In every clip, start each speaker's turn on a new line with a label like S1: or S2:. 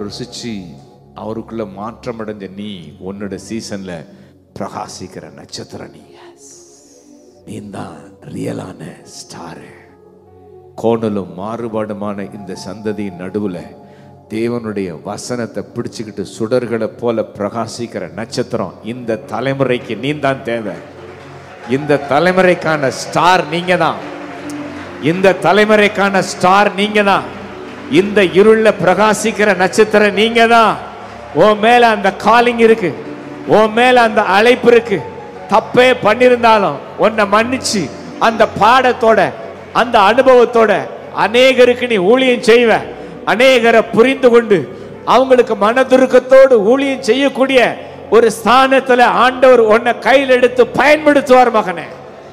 S1: ருசிச்சு அவருக்குள்ள மாற்றம் அடைஞ்ச நீ உன்னோட சீசன்ல பிரகாசிக்கிற நட்சத்திரம் நீ நீ தான் ரியலான ஸ்டாரு கோணலும் மாறுபாடுமான இந்த சந்ததியின் நடுவுல தேவனுடைய வசனத்தை பிடிச்சுக்கிட்டு சுடர்களை போல பிரகாசிக்கிற நட்சத்திரம் இந்த தலைமுறைக்கு நீ தான் தேவை இந்த தலைமுறைக்கான ஸ்டார் நீங்க தான் இந்த தலைமுறைக்கான ஸ்டார் நீங்க தான் இந்த இருள்ல பிரகாசிக்கிற நட்சத்திரம் நீங்க தான் உன் மேல அந்த காலிங் இருக்கு உன் மேல அந்த அழைப்பு இருக்கு தப்பே பண்ணிருந்தாலும் உன்னை மன்னிச்சு அந்த பாடத்தோட அந்த அனுபவத்தோட அநேகருக்கு நீ ஊழியம் செய்வ அநேகரை புரிந்து கொண்டு அவங்களுக்கு மனதுருக்கத்தோடு ஊழியம் செய்யக்கூடிய ஒரு ஸ்தானத்துல ஆண்டவர் உன்னை கையில் எடுத்து பயன்படுத்துவார் மகனே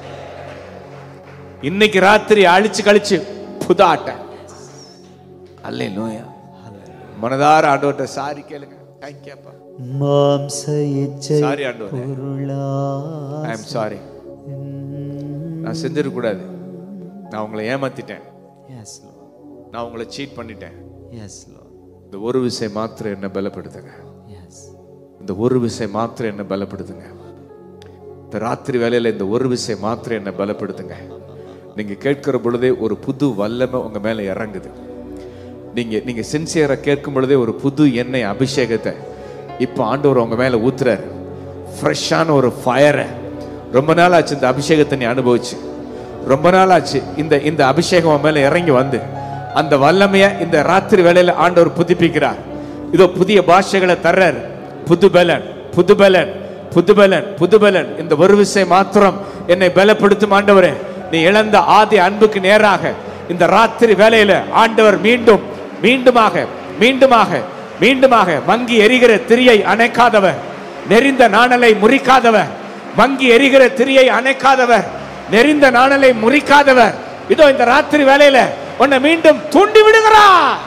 S1: இன்னைக்கு ராத்திரி அழிச்சு கழிச்சு புதாட்ட அல்லே நோயா மனதார ஆண்டவர்கிட்ட சாரி கேளுங்க தேங்க்யூப்பா
S2: மாம்ச இச்சை
S1: சாரி ஆண்டவரே
S2: பொருளா
S1: ஐ எம் சாரி நான் செஞ்சிடக்கூடாது நான் உங்களை ஏமாத்திட்டேன்
S2: எஸ் லோ
S1: நான் உங்களை சீட் பண்ணிட்டேன்
S2: எஸ் லோ
S1: இந்த ஒரு விஷயம் மாத்திரம் என்ன பலப்படுத்துங்க
S2: எஸ்
S1: இந்த ஒரு விஷயம் மாத்திரம் என்ன பலப்படுத்துங்க இந்த ராத்திரி வேலையில இந்த ஒரு விஷயம் மாத்திரம் என்ன பலப்படுத்துங்க நீங்க கேட்கிற பொழுதே ஒரு புது வல்லமை உங்க மேல இறங்குது நீங்க நீங்க சின்சியரா கேட்கும் பொழுதே ஒரு புது எண்ணெய் அபிஷேகத்தை இப்போ ஆண்டவர் உங்க மேல ஊத்துறாரு ஃப்ரெஷ்ஷான ஒரு ஃபயரை ரொம்ப நாள் ஆச்சு இந்த அபிஷேகத்தை நீ அனுபவிச்சு ரொம்ப நாள் ஆச்சு இந்த இந்த அபிஷேகம் உன் மேல இறங்கி வந்து அந்த வல்லமையை இந்த ராத்திரி வேளையில ஆண்டவர் புதுப்பிக்கிறார் இதோ புதிய பாஷைகளை தர்றார் புது பலன் புது பலன் புது பலன் புது பலன் இந்த ஒரு விஷயம் மாத்திரம் என்னை பலப்படுத்தும் ஆண்டவரே நீ இழந்த ஆதி அன்புக்கு நேராக இந்த ராத்திரி வேளையில ஆண்டவர் மீண்டும் மீண்டுமாக மீண்டுமாக மீண்டுமாக மங்கி எரிகிற திரியை அணைக்காதவர் நெறிந்த நாணலை முறிக்காதவர் மங்கி எரிகிற திரியை அணைக்காதவர் நெறிந்த நாணலை முறிக்காதவர் இதோ இந்த ராத்திரி வேளையில உன்னை மீண்டும் தூண்டி விடுகிறார்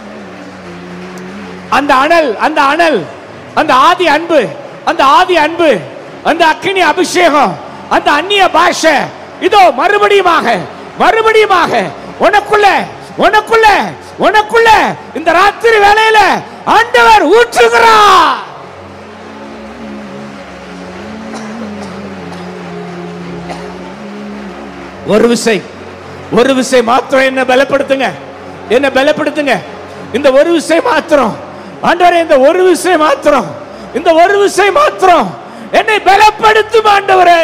S1: அந்த அனல் அந்த அனல் அந்த ஆதி அன்பு அந்த ஆதி அன்பு அந்த அக்கினி அபிஷேகம் அந்த அந்நிய பாஷை இதோ மறுபடியுமாக மறுபடியுமாக உனக்குள்ள உனக்குள்ள உனக்குள்ள இந்த ராத்திரி வேளையில ஆண்டவர் ஊற்றுகிறார் ஒரு விசை ஒரு விசை மாத்திரம் என்ன பலப்படுத்துங்க என்ன பலப்படுத்துங்க இந்த ஒரு விசை மாத்திரம் ஆண்டவரே இந்த ஒரு விசை மாத்திரம் இந்த ஒரு விசை மாத்திரம் என்னை பலப்படுத்தும் ஆண்டவரே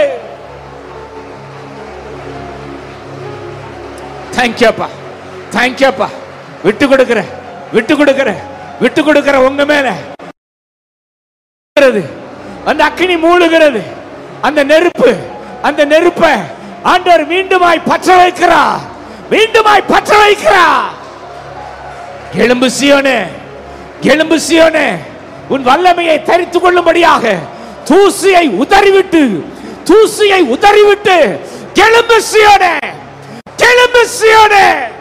S1: தேங்க்யூப்பா தேங்க்யூப்பா விட்டு கொடுக்கிற விட்டு கொடுக்கிற விட்டு கொடுக்கிற உங்க மேல மூழ்கிறது. அந்த அக்கினி மூழுகிறது அந்த நெருப்பு அந்த நெருப்பை ஆண்டவர் மீண்டுமாய் பற்ற வைக்கிறார் மீண்டுமாய் பற்ற வைக்கிறார் எலும்பு சியோனே எலும்பு சியோனே உன் வல்லமையை தரித்துக் கொள்ளும்படியாக தூசியை உதறிவிட்டு தூசியை உதறிவிட்டு எலும்பு சியோனே எலும்பு சியோனே